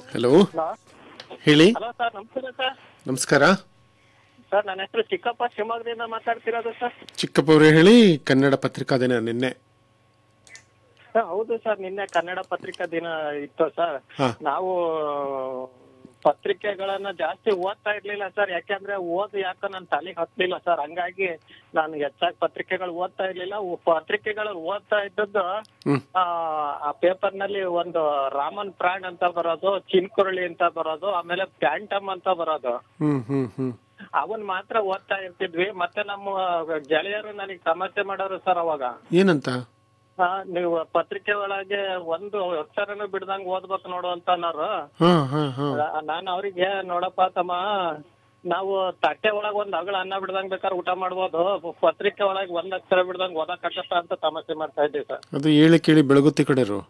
Hello hello ಹೇಳಿ hello sir ನಮಸ್ಕಾರ sir ನಮಸ್ಕಾರ ಸರ್ ನನ್ನ ಹೆಸರು ಚಿಕ್ಕಪ್ಪ ಶಿವಮೊಗ್ಗದಿಂದ ಮಾತಾಡ್ತಿರೋದು ಸರ್ ಚಿಕ್ಕಪ್ಪ ಅವರೇ ಹೇಳಿ ಕನ್ನಡ ಪತ್ರಿಕಾ ದಿನ ನಿನ್ನೆ ಸರ್, ಹೌದು ಸರ್ ನಿನ್ನೆ ಕನ್ನಡ ಪತ್ರಿಕಾ ದಿನ ಇತ್ತು ಸರ್ ಹಾ. ನಾವು ಪತ್ರಿಕೆಗಳನ್ನ ಜಾಸ್ತಿ ಓದ್ತಾ ಇರ್ಲಿಲ್ಲ ಸರ್ ಯಾಕೆಂದ್ರೆ ಓದ್ ಯಾಕೋ ನನ್ನ ತಲೆಗೆ ಹತ್ಲಿಲ್ಲ ಸರ್ ಹಂಗಾಗಿ ನಾನು ಹೆಚ್ಚಾಗಿ ಪತ್ರಿಕೆಗಳು ಓದ್ತಾ ಇರ್ಲಿಲ್ಲ ಉ- ಪತ್ರಿಕೆಗಳು ಓದ್ತಾ ಇದ್ದದ್ದು ಹ್ಮ್. ಆ, ಆ ಪೇಪರ್ ನಲ್ಲಿ ಒಂದು ರಾಮನ್ ಪ್ರಾಣ್ ಅಂತ ಬರೋದು ಚಿನ್ಕುರಳಿ ಅಂತ ಬರೋದು ಆಮೇಲೆ ಪ್ಯಾಂಟಮ್ ಅಂತ ಬರೋದು ಹ್ಮ್ ಹ್ಮ್ ಹ್ಮ್ ಅವನ್ ಮಾತ್ರ ಓದ್ತಾ ಇರ್ತಿದ್ವಿ ಮತ್ತೆ ನಮ್ಮ ಗೆಳೆಯರು ನನಗೆ ಸಮಸ್ಯೆ ಮಾಡೋರು ಸರ್ ಅವಾಗ ಏನಂತ ಆ, ನೀವು ಪತ್ರಿಕೆ ಒಳಗೆ ಒಂದು ಅಕ್ಷರನು ಬಿಡ್ದಂಗ್ ಓದ್ಬೇಕು ನೋಡು ಅಂತ ಅನ್ನೋರು ಹಾ ಹಾ ಹಾ ನಾನು ಅವ್ರಿಗೆ ನೋಡಪ್ಪ ತಮ್ಮ ನಾವು ತಟ್ಟೆ ಒಳಗ್ ಒಂದ್ ಅಗಳ ಅನ್ನ ಬಿಡ್ದಂಗ್ ಬೇಕಾದ್ರೆ ಊಟ ಮಾಡ್ಬೋದು ಪತ್ರಿಕೆ ಒಳಗ್ ಒಂದ್ ಅಕ್ಷರ ಬಿಡ್ದಂಗ್ ಓದಕ್ಕಾಗತ್ತ ಅಂತ ತಮಾಷೆ ಮಾಡ್ತಾ ಇದ್ದೀವಿ ಸರ್ ಅದು ಹೇಳಿ ಕೇಳಿ ಬೆಳಗುತ್ತಿ ಕಡೆರು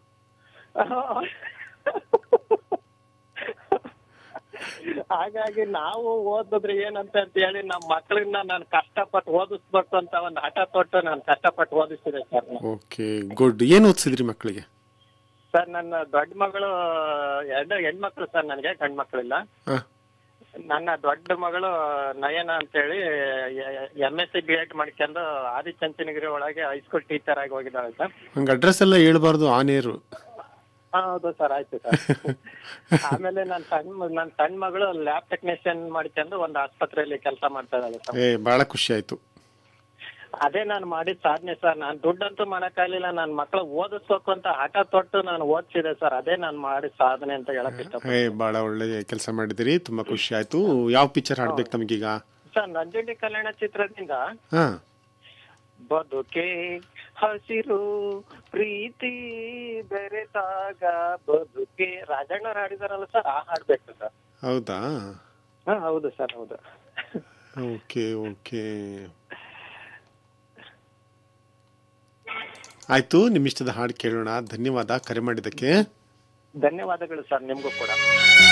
ಹಾಗಾಗಿ ನಾವು ಓದಿದ್ರೆ ಏನಂತ ಅಂತ ಹೇಳಿ ನಮ್ಮ ಮಕ್ಕಳನ್ನ ನಾನು ಕಷ್ಟಪಟ್ಟು ಓದಿಸ್ಬೇಕು ಅಂತ ಒಂದು ಹಠ ತೊಟ್ಟು ನಾನು ಕಷ್ಟಪಟ್ಟು ಓದಿಸಿದೆ ಸರ್ ನಾನು. ಓಕೆ ಗುಡ್ ಏನ್ ಓದಿಸಿದ್ರಿ ಮಕ್ಕಳಿಗೆ ಸರ್ ನನ್ನ ದೊಡ್ಡ ಮಗಳು ಎರಡು ಹೆಣ್ಮಕ್ಳು ಸರ್ ನನಗೆ ಗಂಡ್ ಮಕ್ಳಿಲ್ಲ ಹಾ ನನ್ನ ದೊಡ್ಡ ಮಗಳು ನಯನ ಅಂತೇಳಿ M S C B Ed ಮಾಡ್ಕೊಂಡು ಆದಿಚುಂಚನಗಿರಿ ಒಳಗೆ ಹೈಸ್ಕೂಲ್ ಟೀಚರ್ ಆಗಿ ಹೋಗಿದ್ದಾಳೆ ಸರ್ ಹಂಗ ಅಡ್ರೆಸ್ ಎಲ್ಲ ಹೇಳ್ಬಾರ್ದು ಆನೇರು ಹಾ, ಹೌದು ಸರ್ ಆಯ್ತು ಸರ್ ಆಮೇಲೆ ನನ್ನ ಸಣ್ಣ ನನ್ನ ಸಣ್ಣ ಮಗಳು ಲ್ಯಾಬ್ ಟೆಕ್ನಿಷಿಯನ್ ಮಾಡ್ಕೊಂಡು ಒಂದು ಆಸ್ಪತ್ರೆಯಲ್ಲಿ ಕೆಲಸ ಮಾಡ್ತಾ ಇದ್ದಾಳೆ ಸರ್ ಏ ಬಹಳ ಖುಷಿ ಆಯ್ತು ಅದೇ ನಾನು ಮಾಡಿದ ಸಾಧನೆ ಸರ್ ನಾನು ದುಡ್ಡಂತೂ ಮಾಡಕ್ಕಾಗ್ಲಿಲ್ಲ ನನ್ನ ಮಕ್ಕಳು ಓದಿಸ್ಬೇಕು ಅಂತ ಹಠ ತೊಟ್ಟು ನಾನು ಓದಿಸಿದೆ ಸರ್ ಅದೇ ನಾನು ಮಾಡಿದ ಸಾಧನೆ ಅಂತ ಹೇಳಕ್ ಇಷ್ಟ ಏ ಬಹಳ ಒಳ್ಳೆ ಕೆಲಸ ಮಾಡಿದಿರಿ ತುಂಬಾ ಖುಷಿ ಆಯ್ತು ಯಾವ ಪಿಕ್ಚರ್ ಹಾಡ್ಬೇಕು ತಮಗೀಗ ಸರ್ ನಂಜುಂಡಿ ಕಲ್ಯಾಣ ಚಿತ್ರದಿಂದ ಹಾ ಬದುಕೆ ಹಸಿರು ಪ್ರೀತಿ ಬೆರೆತಾಗ ಬದುಕೆ ರಾಜಣ್ಣ ಹಾಡಿದಾರಲ್ಲ ಸರ್ ಆ ಹಾಡ್ಬೇಕು ಸರ್ ಹೌದಾ ಹಾ ಹೌದು ಸರ್ ಹೌದು ಓಕೆ ಓಕೆ ಆಯ್ತು ನಿಮ್ಮಿಷ್ಟದ ಹಾಡು ಕೇಳೋಣ ಧನ್ಯವಾದ ಕರೆ ಮಾಡಿದ್ದಕ್ಕೆ ಧನ್ಯವಾದಗಳು ಸರ್ ನಿಮ್ಗೂ ಕೂಡ